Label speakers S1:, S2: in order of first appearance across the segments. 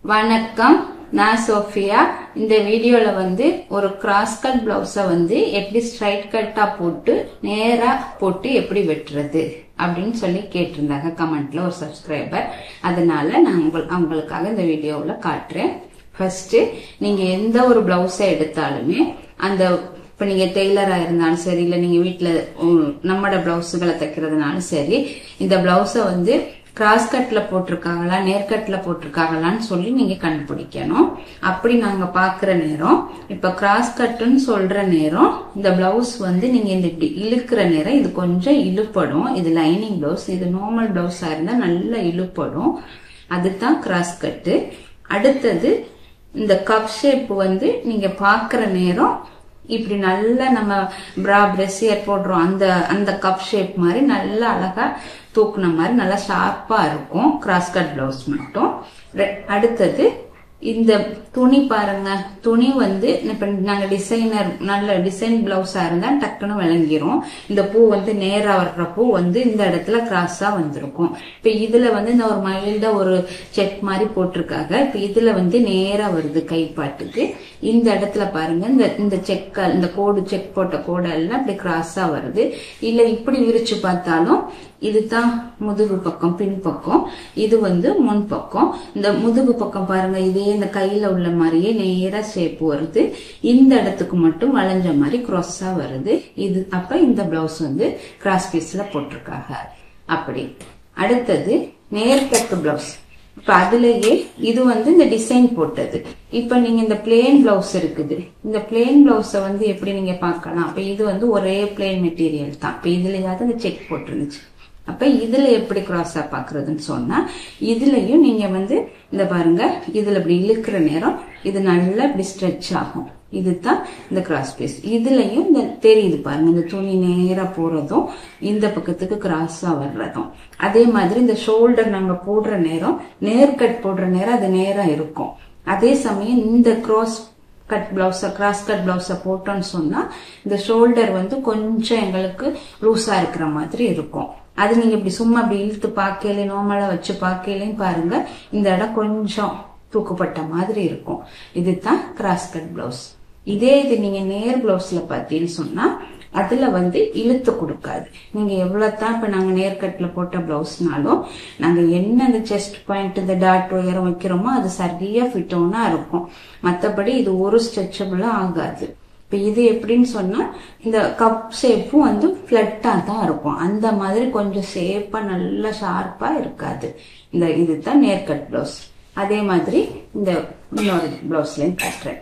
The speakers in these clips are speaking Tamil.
S1: வணக்கம் நான் சோஃபியா இந்த வீடியோல வந்து ஒரு கிராஸ் கட் பிளவுஸ வந்து எப்படி ஸ்ட்ரைட் கட்டா போட்டு நேரா போட்டு எப்படி வெட்டுறது அப்படின்னு சொல்லி கேட்டிருந்தாங்க கமெண்ட்ல ஒரு சப்ஸ்கிரைபர் அதனால நான் உங்கள் அவங்களுக்காக இந்த வீடியோவில் காட்டுறேன் ஃபர்ஸ்ட் நீங்க எந்த ஒரு பிளவுஸை எடுத்தாலுமே அந்த இப்ப நீங்க டெய்லரா இருந்தாலும் சரி இல்ல நீங்க வீட்டுல உம், நம்மட பிளவுஸுகளை தைக்கிறதுனாலும் சரி இந்த பிளவுஸ வந்து கிராஸ் கட்ல போட்டிருக்காங்களா நேர்கட்ல போட்டிருக்காங்களான்னு சொல்லி நீங்க கண்டுபிடிக்கணும் அப்படி நாங்க பாக்குற நேரம் இப்ப கிராஸ் கட்டுன்னு சொல்ற நேரம் இந்த பிளவுஸ் வந்து நீங்க இந்த இப்படி இழுக்கிற நேரம் இது கொஞ்சம் இழுப்படும் இது லைனிங் பிளவுஸ் இது நார்மல் பிளவுஸா இருந்தா நல்லா இழுப்படும் அதுதான் கிராஸ் கட்டு அடுத்தது இந்த கப் ஷேப் வந்து நீங்க பாக்குற நேரம் இப்படி நல்லா நம்ம பிரா பிரசியர் போடுறோம் அந்த அந்த கப் ஷேப் மாதிரி நல்லா அழகா தூக்குன மாதிரி நல்லா ஷார்ப்பா இருக்கும் கிராஸ் கட் பிளவுஸ் மட்டும் ரெ- அடுத்தது இந்த துணி பாருங்க துணி வந்து இப்ப நாங்க டிசைனர் நல்ல டிசைன் பிளவுஸா இருந்தா டக்குன்னு விளங்கிரும் இந்த பூ வந்து நேரா வர்ற பூ வந்து இந்த இடத்துல கிராஸா வந்திருக்கும் இப்ப இதுல வந்து இந்த ஒரு மைல்டா ஒரு செக் மாதிரி போட்டிருக்காங்க இப்ப இதுல வந்து நேரா வருது கைப்பாட்டுக்கு இந்த இடத்துல பாருங்க இந்த இந்த செக் இந்த கோடு செக் போட்ட கோடு எல்லாம் இப்படி கிராஸா வருது இல்ல இப்படி விரிச்சு பார்த்தாலும் இதுதான் முதுகு பக்கம் பின் பக்கம் இது வந்து முன் பக்கம் இந்த முதுகு பக்கம் பாருங்க இதே இந்த கையில உள்ள மாதிரியே நேரா ஷேப் வருது இந்த இடத்துக்கு மட்டும் வளைஞ்ச மாதிரி கிராஸா வருது இது அப்ப இந்த பிளவுஸ் வந்து கிராஸ் பீஸ்ல போட்டிருக்காங்க அப்படி அடுத்தது நேர்கட்டு பிளவுஸ் இப்ப அதுலயே இது வந்து இந்த டிசைன் போட்டது இப்ப நீங்க இந்த பிளேன் பிளவுஸ் இருக்குது இந்த பிளேன் பிளவுஸ வந்து எப்படி நீங்க பார்க்கலாம் அப்ப இது வந்து ஒரே பிளேன் மெட்டீரியல் தான் இப்ப இதுலயாவது இந்த செக் போட்டிருந்துச்சு அப்ப இதுல எப்படி கிராஸா பாக்குறதுன்னு சொன்னா இதுலயும் நீங்க வந்து இந்த பாருங்க இதுல இப்படி இழுக்கிற நேரம் இது நல்லா இப்படி ஸ்ட்ரெச் ஆகும் இதுதான் இந்த கிராஸ் பீஸ் இதுலயும் இந்த தெரியுது பாருங்க இந்த துணி நேரா போறதும் இந்த பக்கத்துக்கு கிராஸா வர்றதும் அதே மாதிரி இந்த ஷோல்டர் நாங்க போடுற நேரம் நேர்கட் போடுற நேரம் அது நேரா இருக்கும் அதே சமயம் இந்த கிராஸ் கட் பிளவுஸ கிராஸ் கட் பிளவுஸ போட்டோம்னு சொன்னா இந்த ஷோல்டர் வந்து கொஞ்சம் எங்களுக்கு லூஸா இருக்கிற மாதிரி இருக்கும் அது நீங்க இப்படி சும்மா இப்படி இழுத்து பார்க்கல நார்மலா வச்சு பார்க்கலையும் பாருங்க இந்த இடம் கொஞ்சம் தூக்கப்பட்ட மாதிரி இருக்கும் இதுதான் கிராஸ் கட் பிளவுஸ் இதே இது நீங்க நேர் பிளவுஸ்ல பார்த்தீங்கன்னு சொன்னா அதுல வந்து இழுத்து கொடுக்காது நீங்க எவ்வளவு தான் இப்ப நாங்க நேர்கட்ல போட்ட பிளவுஸ்னாலும் நாங்க என்ன இந்த செஸ்ட் பாயிண்ட் இந்த டாட் உயரம் வைக்கிறோமோ அது சரியா ஃபிட்டோனா இருக்கும் மத்தபடி இது ஒரு ஸ்ட்ரெச்சபிளா ஆகாது இப்ப இது எப்படின்னு சொன்னா இந்த கப் ஷேப்பும் வந்து பிளட்டா தான் இருக்கும் அந்த மாதிரி கொஞ்சம் ஷேப்பா நல்லா ஷார்ப்பா இருக்காது இந்த இதுதான் நேர்கட் பிளவுஸ் அதே மாதிரி இந்த இன்னொரு பிளவுஸ்லயும் காட்டுறேன்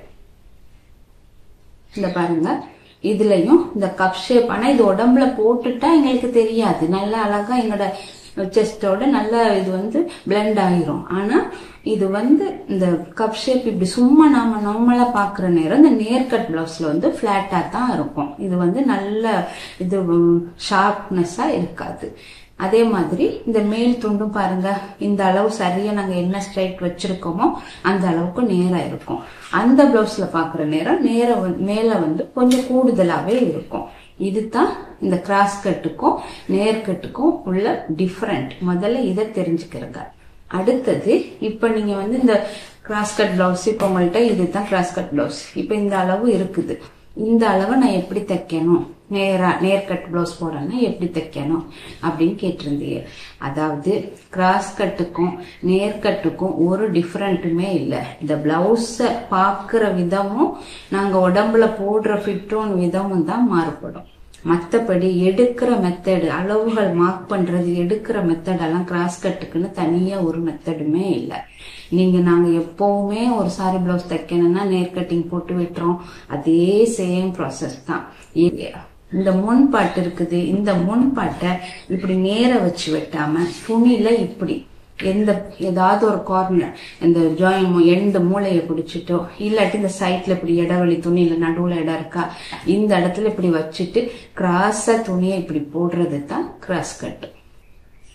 S1: இந்த பாருங்க இதுலயும் இந்த கப் ஷேப் ஆனா இது உடம்புல போட்டுட்டா எங்களுக்கு தெரியாது நல்லா அழகா எங்களோட செஸ்டோட நல்லா இது வந்து பிளெண்ட் ஆயிரும் ஆனா இது வந்து இந்த கப் ஷேப் இப்படி சும்மா நாம நார்மலா பாக்குற நேரம் இந்த நேர்கட் பிளவுஸ்ல வந்து பிளாட்டா தான் இருக்கும் இது வந்து நல்ல இது ஷார்ப்னஸா இருக்காது அதே மாதிரி இந்த மேல் துண்டும் பாருங்க இந்த அளவு சரியா நாங்க என்ன ஸ்ட்ரைட் வச்சிருக்கோமோ அந்த அளவுக்கு நேரா இருக்கும் அந்த பிளவுஸ்ல பாக்குற நேரம் நேர வந்து- மேல வந்து கொஞ்சம் கூடுதலாவே இருக்கும் இதுதான் இந்த கிராஸ் கட்டுக்கும் நேர்கட்டுக்கும் உள்ள டிஃபரெண்ட் முதல்ல இதை தெரிஞ்சுக்கிறங்க அடுத்தது இப்ப நீங்க வந்து இந்த கிராஸ் கட் பிளவுஸ் இப்ப உங்கள்ட்ட இதுதான் கிராஸ் கட் பிளவுஸ் இப்ப இந்த அளவு இருக்குது இந்த அளவை நான் எப்படி தைக்கணும் நேரா நேர்கட் பிளவுஸ் போடணும்னா எப்படி தைக்கணும் அப்படின்னு கேட்டிருந்தீங்க அதாவது கிராஸ் கட்டுக்கும் நேர்கட்டுக்கும் ஒரு டிஃபரெண்ட்டுமே இல்லை இந்த பிளவுஸ பாக்குற விதமும் நாங்க உடம்புல போடுற ஃபிட்டோன் விதமும் தான் மாறுபடும் மத்தபடி எடுக்கிற மெத்தடு அளவுகள் மார்க் பண்றது எடுக்கிற மெத்தடெல்லாம் கிராஸ் கட்டுக்குன்னு தனியா ஒரு மெத்தடுமே இல்லை நீங்க நாங்க எப்பவுமே ஒரு சாரி பிளவுஸ் தைக்கணும்னா நேர் கட்டிங் போட்டு விட்டுறோம் அதே சேம் ப்ராசஸ் தான் இ- இந்த முன் பாட்டு இருக்குது இந்த முன் பாட்டை இப்படி நேர வச்சு வெட்டாம துணியில இப்படி எந்த ஏதாவது ஒரு கார்னர் இந்த ஜாயின் எந்த மூளையை பிடிச்சிட்டோ இல்லாட்டி இந்த சைட்ல இப்படி இடைவெளி துணியில நடுவுல இடம் இருக்கா இந்த இடத்துல இப்படி வச்சுட்டு கிராஸா துணியை இப்படி போடுறது தான் கிராஸ் கட்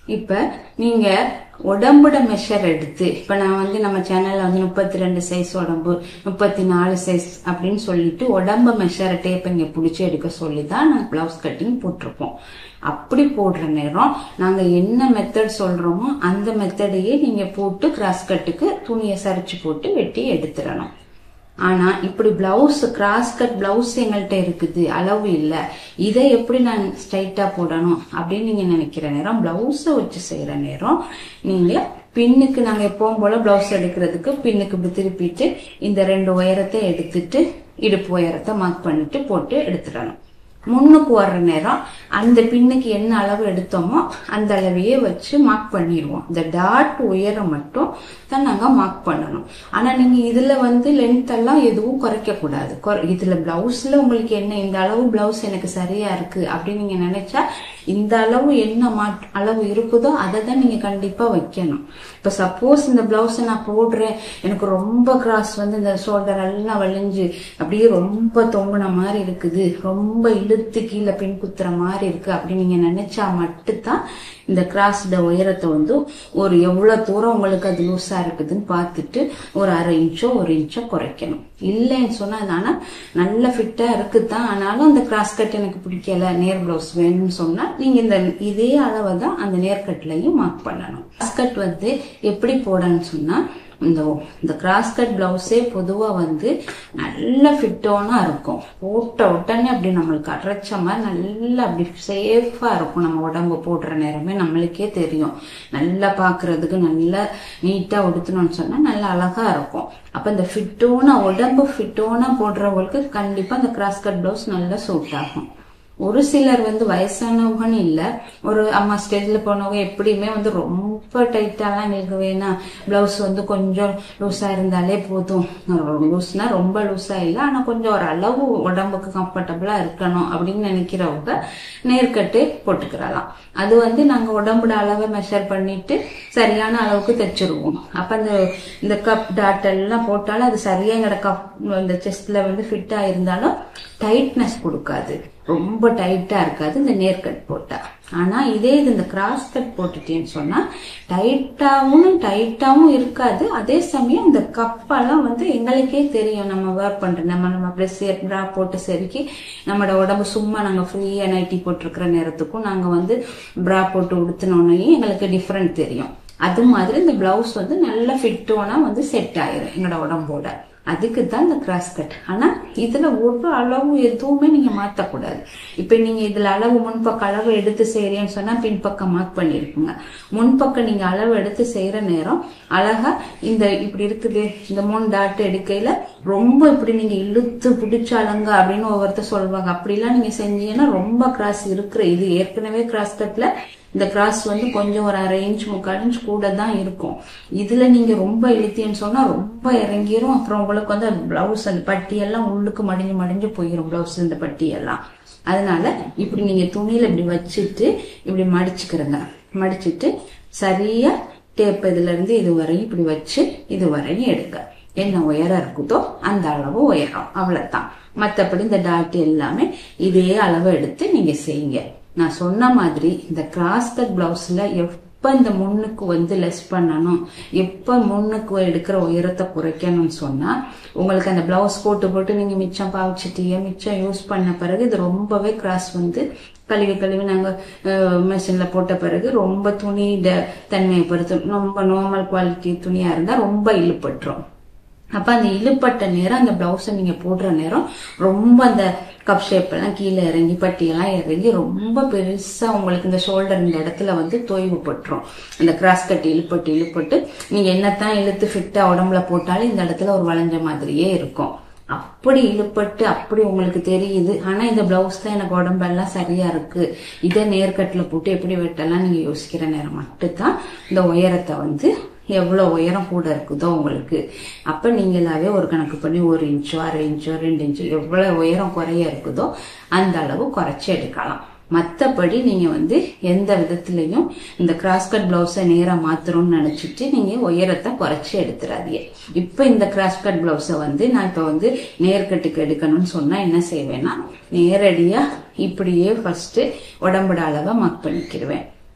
S1: இப்ப நீங்க உடம்போட மெஷர் எடுத்து இப்ப நான் வந்து நம்ம சேனல்ல வந்து முப்பத்தி ரெண்டு சைஸ் உடம்பு முப்பத்தி நாலு சைஸ் அப்படின்னு சொல்லிட்டு உடம்ப மெஷர் டேப் இங்க பிடிச்சி எடுக்க சொல்லி தான் நான் பிளவுஸ் கட்டிங் போட்டிருப்போம் அப்படி போடுற நேரம் நாங்க என்ன மெத்தட் சொல்றோமோ அந்த மெத்தடையே நீங்க போட்டு கிராஸ் கட்டுக்கு துணியை சரிச்சு போட்டு வெட்டி எடுத்துடணும் ஆனா இப்படி பிளவுஸ் கிராஸ் கட் பிளவுஸ் எங்கள்கிட்ட இருக்குது அளவு இல்ல இதை எப்படி நான் ஸ்ட்ரைட்டா போடணும் அப்படின்னு நீங்க நினைக்கிற நேரம் பிளவுஸ வச்சு செய்யற நேரம் நீங்க பின்னுக்கு நாங்க எப்பவும் போல பிளவுஸ் எடுக்கிறதுக்கு பின்னுக்கு இப்படி திருப்பிட்டு இந்த ரெண்டு உயரத்தை எடுத்துட்டு இடுப்பு உயரத்தை மார்க் பண்ணிட்டு போட்டு எடுத்துடணும் முன்னுக்கு வர்ற நேரம் அந்த பின்னுக்கு என்ன அளவு எடுத்தோமோ அந்த அளவையே வச்சு மார்க் பண்ணிடுவோம் இந்த டாட் உயரம் மட்டும் தான் நாங்க மார்க் பண்ணணும் ஆனா நீங்க இதுல வந்து லென்த் எல்லாம் எதுவும் குறைக்க கூடாது குறை- இதுல பிளவுஸ்ல உங்களுக்கு என்ன இந்த அளவு பிளவுஸ் எனக்கு சரியா இருக்கு அப்படின்னு நீங்க நினைச்சா இந்த அளவு என்ன மாட் அளவு இருக்குதோ அதை தான் நீங்க கண்டிப்பா வைக்கணும் இப்ப சப்போஸ் இந்த பிளவுஸ் நான் போடுறேன் எனக்கு ரொம்ப கிராஸ் வந்து இந்த ஷோல்டர் எல்லாம் வளைஞ்சு அப்படியே ரொம்ப தொங்குன மாதிரி இருக்குது ரொம்ப இழுத்து கீழே பின் குத்துற மாதிரி இருக்கு அப்படின்னு நீங்க நினைச்சா மட்டும்தான் இந்த கிராஸ்ட உயரத்தை வந்து ஒரு எவ்வளவு தூரம் உங்களுக்கு அது லூஸா இருக்குதுன்னு பார்த்துட்டு ஒரு அரை இன்ச்சோ ஒரு இன்ச்சோ குறைக்கணும் இல்லைன்னு சொன்னா நானா நல்ல ஃபிட்டா இருக்குதான் ஆனாலும் அந்த கிராஸ் கட் எனக்கு பிடிக்கல நேர் பிளவுஸ் வேணும்னு சொன்னா நீங்க இந்த இதே அளவை தான் அந்த நேர்கட்லையும் மார்க் பண்ணணும் கிராஸ் கட் வந்து எப்படி போடணும்னு சொன்னா இந்த இந்த கிராஸ் கட் பிளவுஸே பொதுவா வந்து நல்ல ஃபிட்டோனா இருக்கும் போட்ட உடனே அப்படி நம்மளுக்கு அரைச்ச மாதிரி நல்லா அப்படி சேஃபா இருக்கும் நம்ம உடம்பு போடுற நேரமே நம்மளுக்கே தெரியும் நல்லா பாக்குறதுக்கு நல்லா நீட்டா உடுத்தணும்னு சொன்னா நல்லா அழகா இருக்கும் அப்ப இந்த ஃபிட்டோனா உடம்பு ஃபிட்டோனா போடுறவங்களுக்கு கண்டிப்பா இந்த கிராஸ் கட் பிளவுஸ் நல்லா சூட் ஆகும் ஒரு சிலர் வந்து வயசானவங்கன்னு இல்ல ஒரு அம்மா ஸ்டேஜ்ல போனவங்க எப்படியுமே வந்து ரொம்ப டைட்டாலாம் எங்களுக்கு வேணாம் பிளவுஸ் வந்து கொஞ்சம் லூஸா இருந்தாலே போதும் லூஸ்னா ரொம்ப லூஸா இல்ல ஆனா கொஞ்சம் ஒரு அளவு உடம்புக்கு கம்ஃபர்டபுளா இருக்கணும் அப்படின்னு நினைக்கிறவங்க நேர்கட்டு போட்டுக்கிறலாம் அது வந்து நாங்க உடம்போட அளவை மெஷர் பண்ணிட்டு சரியான அளவுக்கு தைச்சிருவோம் அப்ப அந்த இந்த கப் டாட் எல்லாம் போட்டாலும் அது சரியா எங்கட கப் இந்த செஸ்ட்ல வந்து ஃபிட் ஆயிருந்தாலும் டைட்னஸ் கொடுக்காது ரொம்ப டைட்டா இருக்காது இந்த நேர்கட் போட்டா ஆனா இதே இது இந்த கிராஸ் கட் போட்டுட்டேன்னு சொன்னா டைட்டாவும் டைட்டாவும் இருக்காது அதே சமயம் இந்த கப்பெல்லாம் வந்து எங்களுக்கே தெரியும் நம்ம ஒர்க் பண்றோம் நம்ம நம்ம பிரசியர் ப்ரா போட்டு சரிக்கி நம்மளோட உடம்பு சும்மா நாங்க ஃப்ரீயா நைட்டி போட்டிருக்கிற நேரத்துக்கும் நாங்க வந்து ப்ரா போட்டு உடுத்தினோன்னே எங்களுக்கு டிஃப்ரெண்ட் தெரியும் அது மாதிரி இந்த பிளவுஸ் வந்து நல்ல ஃபிட்டோனா வந்து செட் ஆயிரும் எங்களோட உடம்போட அதுக்கு தான் இந்த கிராஸ் கட் ஆனா இதுல ஒரு அளவு எதுவுமே நீங்க மாத்தக்கூடாது இப்ப நீங்க இதுல அளவு முன்பக்க அளவு எடுத்து செய்யறேன்னு சொன்னா பின்பக்கம் மார்க் பண்ணிருக்குங்க முன்பக்கம் நீங்க அளவு எடுத்து செய்யற நேரம் அழகா இந்த இப்படி இருக்குது இந்த மூணு டாட் எடுக்கையில ரொம்ப இப்படி நீங்க இழுத்து பிடிச்சாலுங்க அப்படின்னு ஒவ்வொருத்தர் சொல்லுவாங்க அப்படிலாம் நீங்க செஞ்சீங்கன்னா ரொம்ப கிராஸ் இருக்கிற இது ஏற்கனவே கிராஸ் கட்ல இந்த கிராஸ் வந்து கொஞ்சம் ஒரு அரை இன்ச் முக்கால் இன்ச் கூட தான் இருக்கும் இதுல நீங்க ரொம்ப இழுத்தீன்னு சொன்னா ரொம்ப இறங்கிரும் அப்புறம் உங்களுக்கு வந்து அந்த பிளவுஸ் அந்த பட்டி எல்லாம் உள்ளுக்கு மடிஞ்சு மடிஞ்சு போயிரும் பிளவுஸ் இந்த பட்டி எல்லாம் அதனால இப்படி நீங்க துணியில இப்படி வச்சுட்டு இப்படி மடிச்சுக்கிறங்க மடிச்சிட்டு சரியா டேப் இதுல இருந்து இது வரையும் இப்படி வச்சு இது வரையும் எடுங்க என்ன உயரம் இருக்குதோ அந்த அளவு உயரம் அவ்வளவுதான் மத்தபடி இந்த டாட் எல்லாமே இதே அளவு எடுத்து நீங்க செய்யுங்க நான் சொன்ன மாதிரி இந்த கிராஸ் கட் பிளவுஸ்ல எப்ப இந்த முன்னுக்கு வந்து லெஸ் பண்ணணும் எப்ப முன்னுக்கு எடுக்கிற உயரத்தை குறைக்கணும்னு சொன்னா உங்களுக்கு அந்த பிளவுஸ் போட்டு போட்டு நீங்க மிச்சம் பாவிச்சிட்டீங்க மிச்சம் யூஸ் பண்ண பிறகு இது ரொம்பவே கிராஸ் வந்து கழுவி கழுவி நாங்க மிஷின்ல போட்ட பிறகு ரொம்ப துணி ட- தன்மையை பொறுத்து ரொம்ப நார்மல் குவாலிட்டி துணியா இருந்தா ரொம்ப இழுப்பட்டுரும் அப்ப அந்த இழுப்பட்ட நேரம் அந்த பிளவுஸை நீங்க போடுற நேரம் ரொம்ப அந்த கப் ஷேப் எல்லாம் கீழே இறங்கி பட்டியெல்லாம் இறங்கி ரொம்ப பெருசா உங்களுக்கு இந்த ஷோல்டர் இந்த இடத்துல வந்து தொய்வு பட்டுரும் அந்த கிராஸ் கட் இழுப்பட்டு இழுப்பட்டு நீங்க என்னத்தான் இழுத்து ஃபிட்டா உடம்புல போட்டாலும் இந்த இடத்துல ஒரு வளைஞ்ச மாதிரியே இருக்கும் அப்படி இழுப்பட்டு அப்படி உங்களுக்கு தெரியுது ஆனா இந்த பிளவுஸ் தான் எனக்கு உடம்பெல்லாம் சரியா இருக்கு இதை நேர்கட்டுல போட்டு எப்படி வெட்டலாம் நீங்க யோசிக்கிற நேரம் மட்டும்தான் இந்த உயரத்தை வந்து எவ்வளவு உயரம் கூட இருக்குதோ உங்களுக்கு அப்ப நீங்களாவே ஒரு கணக்கு பண்ணி ஒரு இன்ச்சோ அரை இன்ச்சோ ரெண்டு இன்ச்சோ எவ்வளவு உயரம் குறைய இருக்குதோ அந்த அளவு குறைச்சி எடுக்கலாம் மத்தபடி நீங்க வந்து எந்த விதத்திலையும் இந்த கிராஸ் கட் பிளவுஸை நேரா மாத்துறோம்னு நினைச்சிட்டு நீங்க உயரத்தை குறைச்சி எடுத்துறாதீங்க இப்ப இந்த கிராஸ் கட் பிளவுஸை வந்து நான் இப்ப வந்து நேர்கட்டுக்கு எடுக்கணும்னு சொன்னா என்ன செய்வேன்னா நேரடியா இப்படியே ஃபர்ஸ்ட் உடம்போட அளவை மார்க் பண்ணிக்கிடுவேன்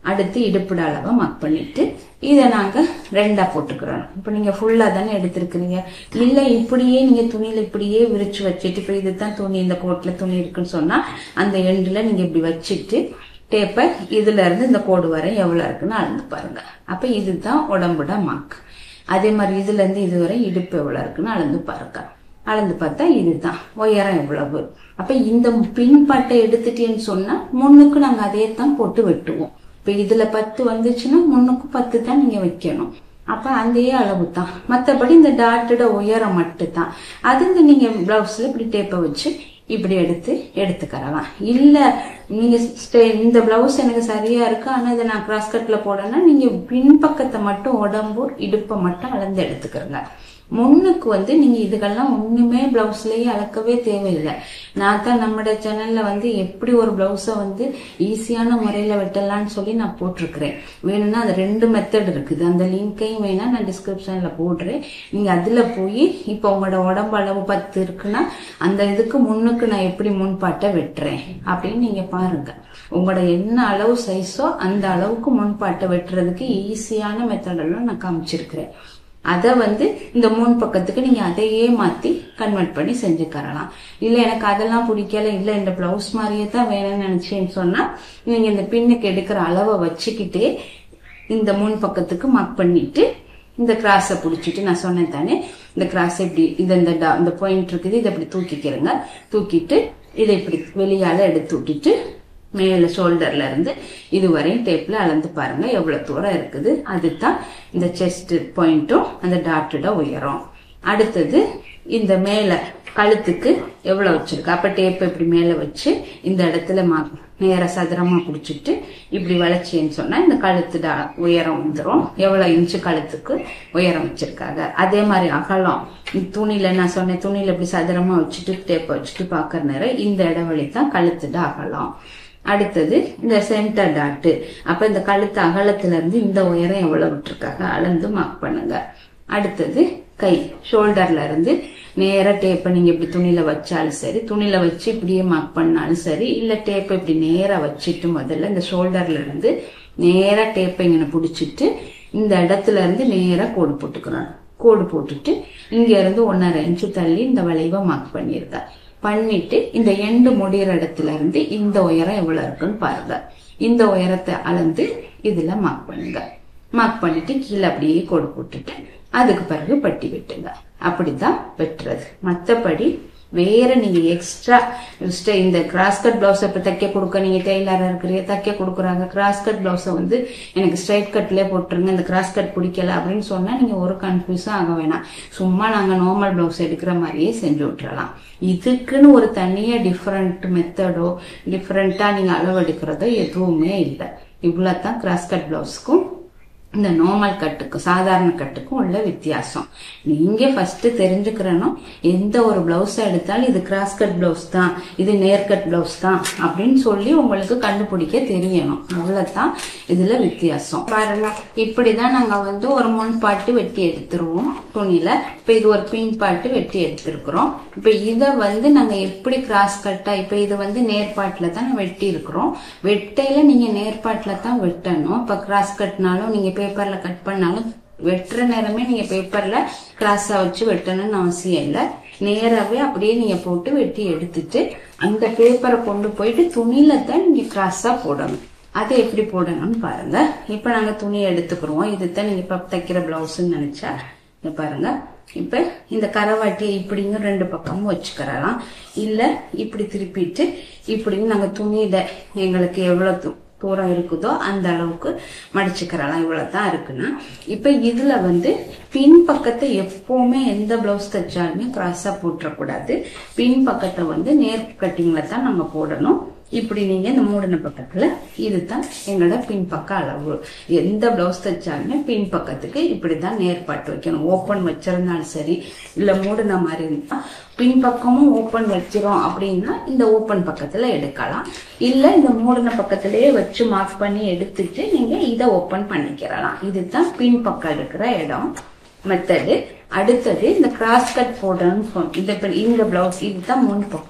S1: அடுத்து இடுப்புட அளவை மார்க் பண்ணிட்டு இதை நாங்க ரெண்டா போட்டுக்கிறோம் இப்ப நீங்க ஃபுல்லா தானே எடுத்திருக்கிறீங்க இல்ல இப்படியே நீங்க துணியில இப்படியே விரிச்சு வச்சுட்டு இப்ப இதுதான் துணி இந்த கோட்ல துணி இருக்குன்னு சொன்னா அந்த எண்டுல நீங்க இப்படி வச்சுட்டு டேப்பை இதுல இருந்து இந்த கோடு வரை எவ்வளவு இருக்குன்னு அளந்து பாருங்க அப்ப இதுதான் உடம்புட மார்க் அதே மாதிரி இதுல இருந்து இதுவரை இடுப்பு எவ்வளவு இருக்குன்னு அளந்து பாருங்க அளந்து பார்த்தா இதுதான் உயரம் எவ்வளவு அப்ப இந்த பின்பாட்டை எடுத்துட்டேன்னு சொன்னா முன்னுக்கு நாங்க அதே தான் போட்டு வெட்டுவோம் இப்ப இதுல பத்து வந்துச்சுன்னா முன்னுக்கு பத்து தான் நீங்க வைக்கணும் அப்ப அதே அளவு தான் மத்தபடி இந்த டாட்டோட உயரம் மட்டும் தான் அது இந்த நீங்க பிளவுஸ்ல இப்படி டேப்பை வச்சு இப்படி எடுத்து எடுத்துக்கறலாம் இல்ல நீங்க ஸ்டே- இந்த பிளவுஸ் எனக்கு சரியா இருக்கு ஆனா இதை நான் கிராஸ் கட்ல போடணும்னா நீங்க பின்பக்கத்தை மட்டும் உடம்பு இடுப்பை மட்டும் அளந்து எடுத்துக்கிறங்க முன்னுக்கு வந்து நீங்க இதுக்கெல்லாம் ஒண்ணுமே பிளவுஸ்லயே அளக்கவே தேவையில்லை நான் தான் நம்மட சேனல்ல வந்து எப்படி ஒரு பிளவுஸை வந்து ஈஸியான முறையில வெட்டலாம்னு சொல்லி நான் போட்டிருக்கிறேன் வேணும்னா அது ரெண்டு மெத்தட் இருக்குது அந்த லிங்கையும் வேணா நான் டிஸ்கிரிப்ஷன்ல போடுறேன் நீங்க அதுல போய் இப்போ உங்களோட உடம்பு அளவு பத்து இருக்குன்னா அந்த இதுக்கு முன்னுக்கு நான் எப்படி முன்பாட்டை வெட்டுறேன் அப்படின்னு நீங்க பாருங்க உங்களோட என்ன அளவு சைஸோ அந்த அளவுக்கு முன்பாட்டை வெட்டுறதுக்கு ஈஸியான மெத்தடெல்லாம் நான் காமிச்சிருக்கிறேன் அதை வந்து இந்த முன் பக்கத்துக்கு நீங்க அதையே மாத்தி கன்வெர்ட் பண்ணி செஞ்சுக்கறலாம் இல்ல எனக்கு அதெல்லாம் பிடிக்கல இல்ல இந்த பிளவுஸ் மாதிரியே தான் வேணும்னு நினைச்சேன்னு சொன்னா நீங்க இந்த பின்னுக்கு எடுக்கிற அளவை வச்சுக்கிட்டே இந்த முன் பக்கத்துக்கு மார்க் பண்ணிட்டு இந்த கிராஸை பிடிச்சிட்டு நான் சொன்னேன் தானே இந்த கிராஸ் இப்படி இது இந்த டா- இந்த பாயிண்ட் இருக்குது இதை இப்படி தூக்கிக்கிறங்க தூக்கிட்டு இதை இப்படி வெளியால எடுத்து விட்டுட்டு மேல ஷோல்டர்ல இருந்து இதுவரையும் டேப்ல அளந்து பாருங்க எவ்வளவு தூரம் இருக்குது அதுதான் இந்த செஸ்ட் பாயிண்ட்டும் அந்த டாட்டோட உயரம் அடுத்தது இந்த மேல கழுத்துக்கு எவ்வளவு வச்சிருக்கு அப்ப டேப் இப்படி மேல வச்சு இந்த இடத்துல மா- நேர சதுரமா பிடிச்சிட்டு இப்படி வளைச்சேன்னு சொன்னா இந்த கழுத்து டா- உயரம் வந்துரும் எவ்வளவு இன்ச்சு கழுத்துக்கு உயரம் வச்சிருக்காங்க அதே மாதிரி அகலம் இந்த துணியில நான் சொன்னேன் துணியில இப்படி சதுரமா வச்சுட்டு டேப் வச்சுட்டு பாக்குற நேரம் இந்த இடைவெளி தான் கழுத்துட அகலம் அடுத்தது இந்த சென்டர் டாட்டு அப்ப இந்த கழுத்து அகலத்துல இருந்து இந்த உயரம் எவ்வளவு விட்டுருக்காங்க அளந்து மார்க் பண்ணுங்க அடுத்தது கை ஷோல்டர்ல இருந்து நேரா டேப்பை நீங்க இப்படி துணியில வச்சாலும் சரி துணியில வச்சு இப்படியே மார்க் பண்ணாலும் சரி இல்ல டேப்பை இப்படி நேரா வச்சுட்டு முதல்ல இந்த ஷோல்டர்ல இருந்து நேரா டேப்பை இങ്ങനെ பிடிச்சிட்டு இந்த இடத்துல இருந்து நேரா கோடு போட்டுக்கிறோம் கோடு போட்டுட்டு இங்க இருந்து ஒன்னரை இன்ச்சு தள்ளி இந்த வளைவை மார்க் பண்ணிருக்க பண்ணிட்டு இந்த எண்டு முடிகிற இடத்துல இருந்து இந்த உயரம் எவ்வளவு இருக்குன்னு பாருங்க இந்த உயரத்தை அளந்து இதுல மார்க் பண்ணுங்க மார்க் பண்ணிட்டு கீழே அப்படியே கோடு போட்டுட்டு அதுக்கு பிறகு பட்டி வெட்டுங்க அப்படிதான் வெட்டுறது மத்தபடி வேற நீங்க எக்ஸ்ட்ரா இந்த கிராஸ் கட் பிளவுஸ் இப்ப தைக்க கொடுக்க நீங்க டெய்லரா இருக்கிறீங்க தைக்க கொடுக்குறாங்க கிராஸ் கட் பிளவுஸ வந்து எனக்கு ஸ்ட்ரைட் கட்லயே போட்டுருங்க இந்த கிராஸ் கட் பிடிக்கல அப்படின்னு சொன்னா நீங்க ஒரு கன்ஃபியூஸும் ஆக வேணாம் சும்மா நாங்க நார்மல் பிளவுஸ் எடுக்கிற மாதிரியே செஞ்சு விட்டுறலாம் இதுக்குன்னு ஒரு தனியா டிஃப்ரெண்ட் மெத்தடோ டிஃப்ரெண்டா நீங்க அளவு எடுக்கிறதோ எதுவுமே இல்லை இவ்வளவுதான் கிராஸ் கட் பிளவுஸ்க்கும் இந்த நார்மல் கட்டுக்கும் சாதாரண கட்டுக்கும் உள்ள வித்தியாசம் நீங்க ஃபர்ஸ்ட் தெரிஞ்சுக்கிறனும் எந்த ஒரு பிளவுஸ் எடுத்தாலும் இது கிராஸ் கட் பிளவுஸ் தான் இது நேர் கட் பிளவுஸ் தான் அப்படின்னு சொல்லி உங்களுக்கு கண்டுபிடிக்க தெரியணும் அவ்வளவுதான் இதுல வித்தியாசம் பாருங்க இப்படிதான் நாங்க வந்து ஒரு முன் பாட்டு வெட்டி எடுத்துருவோம் துணியில இப்ப இது ஒரு பின் பாட்டு வெட்டி எடுத்திருக்கிறோம் இப்ப இத வந்து நாங்க எப்படி கிராஸ் கட்டா இப்ப இது வந்து நேர்பாட்டுல தான் வெட்டி இருக்கிறோம் வெட்டையில நீங்க நேர்பாட்டுல தான் வெட்டணும் இப்ப கிராஸ் கட்னாலும் நீங்க பேப்பர்ல கட் பண்ணாலும் வெட்டுற நேரமே நீங்க பேப்பர்ல கிராஸா வச்சு வெட்டணும்னு அவசியம் இல்ல நேராவே அப்படியே நீங்க போட்டு வெட்டி எடுத்துட்டு அந்த பேப்பரை கொண்டு போயிட்டு துணியில தான் நீங்க கிராஸா போடணும் அதை எப்படி போடணும்னு பாருங்க இப்ப நாங்க துணியை எடுத்துக்கிறோம் இதுதான் நீங்க இப்ப தைக்கிற பிளவுஸ்ன்னு நினைச்சா இங்க பாருங்க இப்ப இந்த கரவாட்டியை இப்படிங்க ரெண்டு பக்கமும் வச்சுக்கிறலாம் இல்ல இப்படி திருப்பிட்டு இப்படின்னு நாங்க துணியில எங்களுக்கு எவ்வளவு தூ- தூரம் இருக்குதோ அந்த அளவுக்கு மடிச்சுக்கிறலாம் இவ்வளவுதான் இருக்குன்னா இப்ப இதுல வந்து பின் பக்கத்தை எப்பவுமே எந்த பிளவுஸ் தைச்சாலுமே கிராஸா போட்டுறக்கூடாது பின் பக்கத்தை வந்து நேர் கட்டிங்ல தான் நம்ம போடணும் இப்படி நீங்க இந்த மூடின பக்கத்துல இதுதான் எங்களோட பின்பக்க அளவு எந்த பிளவுஸ் தைச்சாலுமே பின் பக்கத்துக்கு இப்படிதான் நேர்பாட்டு வைக்கணும் ஓப்பன் வச்சிருந்தாலும் சரி இல்ல மூடின மாதிரி இருந்தா பின்பக்கமும் ஓப்பன் வச்சிரும் அப்படின்னா இந்த ஓப்பன் பக்கத்துல எடுக்கலாம் இல்ல இந்த மூடின பக்கத்திலேயே வச்சு மார்க் பண்ணி எடுத்துட்டு நீங்க இதை ஓப்பன் பண்ணிக்கிறலாம் இதுதான் பின்பக்கம் இருக்கிற இடம் மெத்தடு அடுத்தது இந்த கிராஸ் கட் போடணும்னு சொன்ன இந்த இப்ப இந்த பிளவுஸ் இதுதான் முன் பக்கம்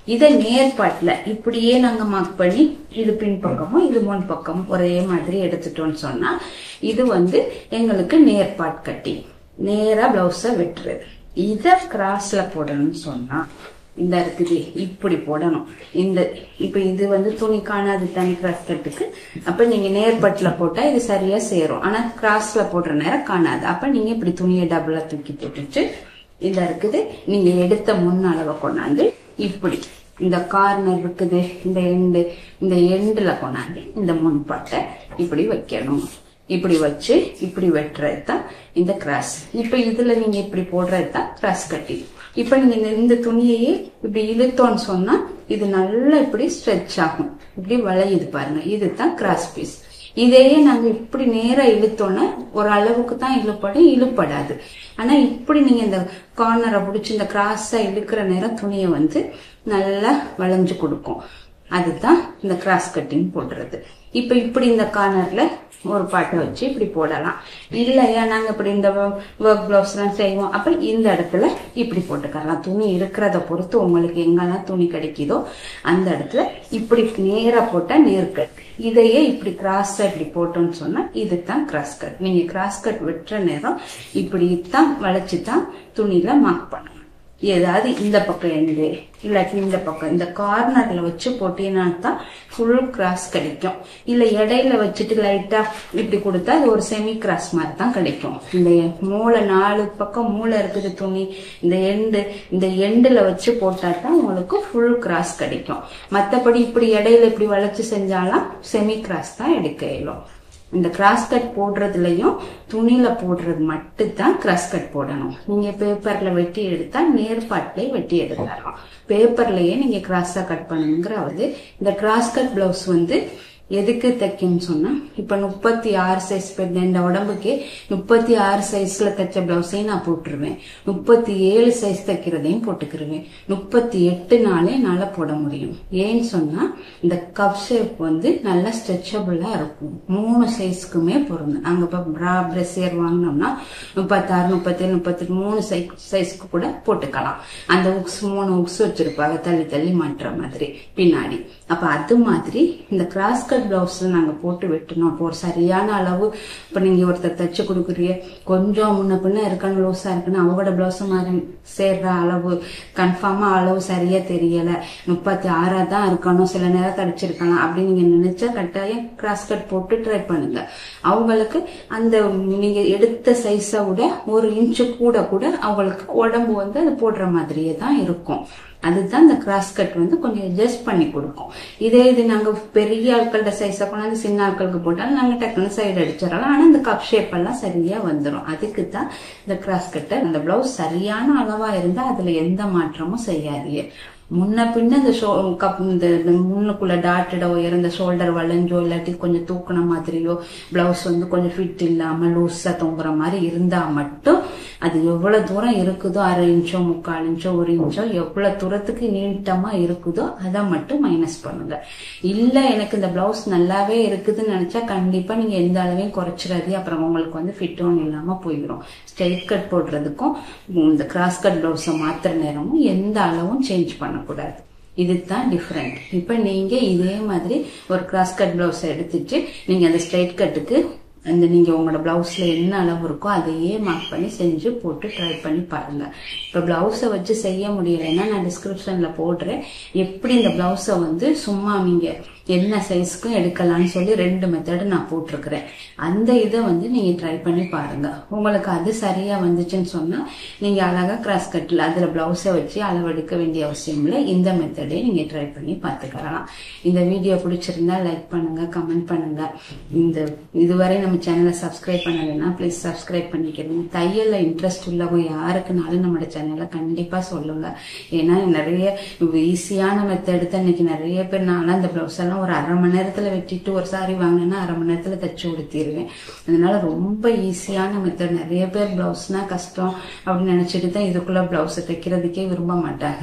S1: இதை நேர்பாட்டுல இப்படியே நாங்க மார்க் பண்ணி இது பின் பக்கமும் இது முன் பக்கமும் ஒரே மாதிரி எடுத்துட்டோம்னு சொன்னா இது வந்து எங்களுக்கு நேர்பாட் கட்டி நேரா பிளவுஸ வெட்டுறது இத கிராஸ்ல போடணும்னு சொன்னா இந்த இருக்குது இப்படி போடணும் இந்த இப்ப இது வந்து துணி காணாது தனி கிராஸ் கட்டுக்கு அப்ப நீங்க நேர்பட்டுல போட்டா இது சரியா சேரும் ஆனா கிராஸ்ல போடுற நேரம் காணாது அப்ப நீங்க இப்படி துணியை டபுளா தூக்கி போட்டுட்டு இந்த இருக்குது நீங்க எடுத்த முன் அளவை கொண்டாந்து இப்படி இந்த கார்னர் இருக்குது இந்த எண்டு இந்த எண்டுல கொண்டாந்து இந்த முன்பட்டை இப்படி வைக்கணும் இப்படி வச்சு இப்படி வெட்டுறது தான் இந்த கிராஸ் இப்ப இதுல நீங்க இப்படி போடுறது தான் கிராஸ் கட்டி இப்ப நீங்க இந்த- இந்த துணியையே இப்படி இழுத்தோன்னு சொன்னா இது நல்லா இப்படி ஸ்ட்ரெச் ஆகும் இப்படி வளையுது பாருங்க இதுதான் கிராஸ் பீஸ் இதையே நாங்க இப்படி நேரா இழுத்தோன்னா ஒரு அளவுக்கு தான் இழுப்படும் இழுப்படாது ஆனா இப்படி நீங்க இந்த கார்னரை பிடிச்சி இந்த கிராஸா இழுக்கிற நேரம் துணியை வந்து நல்லா வளைஞ்சு கொடுக்கும் அதுதான் இந்த கிராஸ் கட்டிங் போடுறது இப்ப இப்படி இந்த கார்னர்ல ஒரு பாட்டை வச்சு இப்படி போடலாம் இல்லையா நாங்க இப்படி இந்த ஒர்க் பிளவுஸ் எல்லாம் செய்வோம் அப்ப இந்த இடத்துல இப்படி போட்டுக்கலாம் துணி இருக்கிறத பொறுத்து உங்களுக்கு எங்கெல்லாம் துணி கிடைக்குதோ அந்த இடத்துல இப்படி நேரா போட்டா நேர் கட் இதையே இப்படி கிராஸ் இப்படி போட்டோம்னு சொன்னா இதுதான் கிராஸ் கட் நீங்க கிராஸ் கட் வெட்டுற நேரம் இப்படி தான் வளைச்சு தான் துணியில மார்க் பண்ணணும் ஏதாவது இந்த பக்கம் எண்டு இல்லாட்டி இந்த பக்கம் இந்த கார்னர்ல வச்சு போட்டீங்கன்னா தான் ஃபுல் கிராஸ் கிடைக்கும் இல்ல இடையில வச்சுட்டு லைட்டா இப்படி கொடுத்தா அது ஒரு செமி கிராஸ் மாதிரி தான் கிடைக்கும் இந்த மூளை நாலு பக்கம் மூளை இருக்குது துணி இந்த எண்டு இந்த எண்டுல வச்சு போட்டா தான் உங்களுக்கு ஃபுல் கிராஸ் கிடைக்கும் மத்தபடி இப்படி இடையில இப்படி வளைச்சு செஞ்சாலாம் செமி கிராஸ் தான் எடுக்க இயலும் இந்த கிராஸ் கட் போடுறதுலயும் துணியில போடுறது மட்டும் தான் கிராஸ் கட் போடணும் நீங்க பேப்பர்ல வெட்டி எடுத்தா நேர்பாட்டிலே வெட்டி எடுத்துடலாம் பேப்பர்லயே நீங்க கிராஸா கட் பண்ணுங்கிறது இந்த கிராஸ் கட் பிளவுஸ் வந்து எதுக்கு தைக்கும்னு சொன்னா இப்ப முப்பத்தி ஆறு சைஸ் இந்த உடம்புக்கே முப்பத்தி ஆறு சைஸ்ல தைச்ச பிளவுஸையும் நான் போட்டுருவேன் முப்பத்தி ஏழு சைஸ் தைக்கிறதையும் போட்டுக்கிருவேன் முப்பத்தி எட்டு நாளே என்னால போட முடியும் ஏன்னு சொன்னா இந்த கப் ஷேப் வந்து நல்லா ஸ்ட்ரெச்சபிளா இருக்கும் மூணு சைஸ்க்குமே பொருந்தும் நாங்க இப்ப பிரா பிரசியர் வாங்கினோம்னா முப்பத்தாறு முப்பத்தேழு முப்பத்தெட்டு மூணு சைஸ் சைஸ்க்கு கூட போட்டுக்கலாம் அந்த உக்ஸ் மூணு உக்ஸ் வச்சிருப்பாங்க தள்ளி தள்ளி மாட்டுற மாதிரி பின்னாடி அப்ப அது மாதிரி இந்த கிராஸ் கட் பிளவுஸ் நாங்க போட்டு வெட்டணும் அப்போ ஒரு சரியான அளவு இப்ப நீங்க ஒருத்தர் தச்சு கொடுக்குறீங்க கொஞ்சம் முன்ன பின்ன இருக்கணும் லூஸா இருக்குன்னு அவங்களோட பிளவுஸ் மாதிரி சேர்ற அளவு கன்ஃபார்மா அளவு சரியா தெரியல முப்பத்தி ஆறா தான் இருக்கணும் சில நேரம் தடிச்சிருக்கலாம் அப்படின்னு நீங்க நினைச்சா கட்டாயம் கிராஸ் கட் போட்டு ட்ரை பண்ணுங்க அவங்களுக்கு அந்த நீங்க எடுத்த சைஸை விட ஒரு இன்ச்சு கூட கூட அவங்களுக்கு உடம்பு வந்து அது போடுற மாதிரியே தான் இருக்கும் அதுதான் இந்த கிராஸ் கட் வந்து கொஞ்சம் அட்ஜஸ்ட் பண்ணி கொடுக்கும் இதே இது நாங்க பெரிய ஆட்களோட சைஸை கொண்டாந்து சின்ன ஆட்களுக்கு போட்டாலும் நாங்க டக்குனு சைடு அடிச்சிடலாம் ஆனா இந்த கப் ஷேப் எல்லாம் சரியா வந்துடும் அதுக்கு தான் இந்த கிராஸ் கட்டை அந்த பிளவுஸ் சரியான அளவா இருந்தா அதுல எந்த மாற்றமும் செய்யாதீங்க முன்ன பின்ன இந்த ஷோ கப் இந்த இந்த முன்னுக்குள்ள டாட்டடோ இறந்த ஷோல்டர் வளைஞ்சோ இல்லாட்டி கொஞ்சம் தூக்குன மாதிரியோ பிளவுஸ் வந்து கொஞ்சம் ஃபிட் இல்லாம லூஸா தொங்குற மாதிரி இருந்தா மட்டும் அது எவ்வளவு தூரம் இருக்குதோ அரை இன்ச்சோ முக்கால் இன்ச்சோ ஒரு இன்ச்சோ எவ்வளவு தூரத்துக்கு நீட்டமா இருக்குதோ அதை மட்டும் மைனஸ் பண்ணுங்க இல்ல எனக்கு இந்த பிளவுஸ் நல்லாவே இருக்குதுன்னு நினைச்சா கண்டிப்பா நீங்க எந்த அளவையும் குறைச்சிடாதீங்க அப்புறம் உங்களுக்கு வந்து ஃபிட்டும் இல்லாம போயிடும் ஸ்ட்ரைட் கட் போடுறதுக்கும் இந்த கிராஸ் கட் பிளவுஸை மாத்துற நேரமும் எந்த அளவும் சேஞ்ச் பண்ணக்கூடாது இதுதான் டிஃப்ரெண்ட் இப்ப நீங்க இதே மாதிரி ஒரு கிராஸ் கட் பிளவுஸ் எடுத்துட்டு நீங்க அந்த ஸ்ட்ரைட் கட்டுக்கு அந்த நீங்க உங்களோட பிளவுஸ்ல என்ன அளவு இருக்கோ அதையே மார்க் பண்ணி செஞ்சு போட்டு ட்ரை பண்ணி பாருங்க இப்ப பிளவுஸை வச்சு செய்ய முடியலைன்னா நான் டிஸ்கிரிப்ஷன்ல போடுறேன் எப்படி இந்த பிளவுஸை வந்து சும்மா நீங்க என்ன சைஸ்க்கும் எடுக்கலாம்னு சொல்லி ரெண்டு மெத்தடு நான் போட்டிருக்கிறேன் அந்த இதை வந்து நீங்க ட்ரை பண்ணி பாருங்க உங்களுக்கு அது சரியா வந்துச்சுன்னு சொன்னா நீங்க அழகா கிராஸ் கட்ல அதுல பிளவுஸை வச்சு அளவெடுக்க வேண்டிய அவசியம் இல்லை இந்த மெத்தடே நீங்க ட்ரை பண்ணி பார்த்துக்கலாம் இந்த வீடியோ பிடிச்சிருந்தா லைக் பண்ணுங்க கமெண்ட் பண்ணுங்க இந்த இதுவரை நம்ம சேனலை சப்ஸ்கிரைப் பண்ணலைன்னா ப்ளீஸ் சப்ஸ்கிரைப் பண்ணிக்கிறீங்க தையல்ல இன்ட்ரெஸ்ட் உள்ளவங்க யாருக்குனாலும் நம்மளோட சேனலை கண்டிப்பா சொல்லுங்க ஏன்னா நிறைய ஈஸியான மெத்தட் தான் இன்னைக்கு நிறைய பேர் நான்லாம் இந்த பிளவுஸ் எல்லாம் ஒரு அரை மணி நேரத்துல வெட்டிட்டு ஒரு சாரி வாங்கினேன்னா அரை மணி நேரத்துல தச்சு உடுத்திடுவேன் அதனால ரொம்ப ஈஸியான மெத்தட் நிறைய பேர் பிளவுஸ்னா கஷ்டம் அப்படின்னு நினைச்சிட்டு தான் இதுக்குள்ள பிளவுஸ் தைக்கிறதுக்கே விரும்ப மாட்டாங்க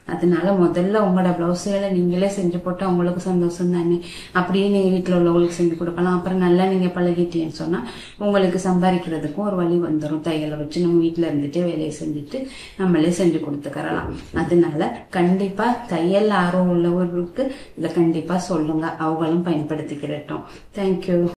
S1: அதனால முதல்ல உங்களோட பிளவுஸுகளை நீங்களே செஞ்சு போட்டா உங்களுக்கு சந்தோஷம் தானே அப்படியே நீங்க வீட்டில் உள்ளவங்களுக்கு செஞ்சு கொடுக்கலாம் அப்புறம் நல்லா நீங்க பழகிட்டீங்கன்னு சொன்னா உங்களுக்கு சம்பாதிக்கிறதுக்கும் ஒரு வழி வந்துடும் தையலை வச்சு நம்ம வீட்டில் இருந்துட்டு வேலையை செஞ்சுட்டு நம்மளே செஞ்சு கொடுத்துக்கறலாம் அதனால கண்டிப்பா தையல் ஆர்வம் உள்ளவர்களுக்கு இதை கண்டிப்பா சொல்லுங்க அவங்களும் பயன்படுத்திக்கிறட்டும் தேங்க்யூ